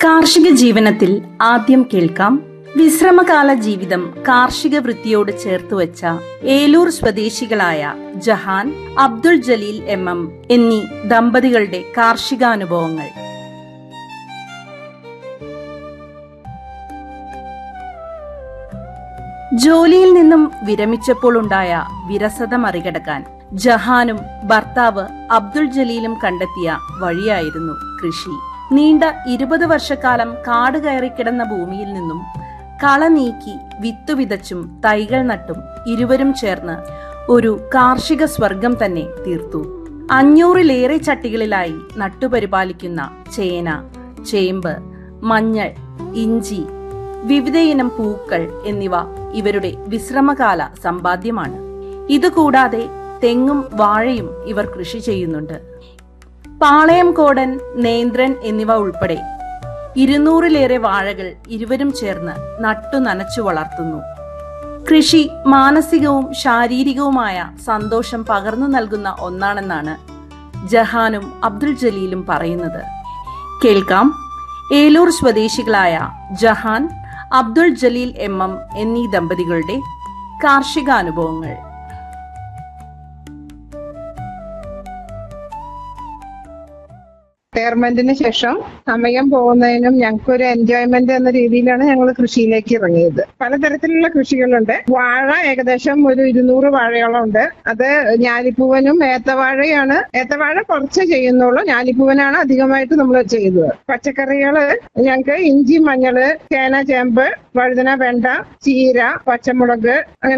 കാർഷിക ജീവനത്തിൽ ആദ്യം കേൾക്കാം വിശ്രമകാല ജീവിതം കാർഷിക വൃത്തിയോട് ചേർത്തുവച്ച ഏലൂർ സ്വദേശികളായ ജഹാൻ അബ്ദുൾ ജലീൽ എം എം എന്നീ ദമ്പതികളുടെ കാർഷികാനുഭവങ്ങൾ ജോലിയിൽ നിന്നും വിരമിച്ചപ്പോൾ ഉണ്ടായ വിരസത മറികടക്കാൻ ജഹാനും ഭർത്താവ് അബ്ദുൾ ജലീലും കണ്ടെത്തിയ വഴിയായിരുന്നു കൃഷി നീണ്ട ഇരുപത് വർഷക്കാലം കാട് കയറിക്കിടന്ന ഭൂമിയിൽ നിന്നും കള നീക്കി വിത്തു വിതച്ചും തൈകൾ നട്ടും ഇരുവരും ചേർന്ന് ഒരു കാർഷിക സ്വർഗം തന്നെ തീർത്തു അഞ്ഞൂറിലേറെ ചട്ടികളിലായി നട്ടുപരിപാലിക്കുന്ന ചേന ചേമ്പ് മഞ്ഞൾ ഇഞ്ചി വിവിധയിനം പൂക്കൾ എന്നിവ ഇവരുടെ വിശ്രമകാല സമ്പാദ്യമാണ് ഇതുകൂടാതെ തെങ്ങും വാഴയും ഇവർ കൃഷി ചെയ്യുന്നുണ്ട് പാളയം കോടൻ നേന്ത്രൻ എന്നിവ ഉൾപ്പെടെ ഇരുന്നൂറിലേറെ വാഴകൾ ഇരുവരും ചേർന്ന് നട്ടു നനച്ചു വളർത്തുന്നു കൃഷി മാനസികവും ശാരീരികവുമായ സന്തോഷം പകർന്നു നൽകുന്ന ഒന്നാണെന്നാണ് ജഹാനും അബ്ദുൾ ജലീലും പറയുന്നത് കേൾക്കാം ഏലൂർ സ്വദേശികളായ ജഹാൻ അബ്ദുൾ ജലീൽ എം എം എന്നീ ദമ്പതികളുടെ കാർഷികാനുഭവങ്ങൾ റിട്ടയർമെന്റിന് ശേഷം സമയം പോകുന്നതിനും ഞങ്ങൾക്ക് ഒരു എൻജോയ്മെന്റ് എന്ന രീതിയിലാണ് ഞങ്ങൾ കൃഷിയിലേക്ക് ഇറങ്ങിയത് പലതരത്തിലുള്ള കൃഷികളുണ്ട് വാഴ ഏകദേശം ഒരു ഇരുന്നൂറ് വാഴയോളം ഉണ്ട് അത് ഞാലിപ്പൂവനും ഏത്തവാഴയാണ് ഏത്തവാഴ കുറച്ച് ചെയ്യുന്നുള്ളൂ ഞാലിപ്പൂവനാണ് അധികമായിട്ട് നമ്മൾ ചെയ്തത് പച്ചക്കറികള് ഞങ്ങൾക്ക് ഇഞ്ചി മഞ്ഞള് ചേന ചേമ്പ് വഴുതന വെണ്ട ചീര പച്ചമുളക് അങ്ങനെ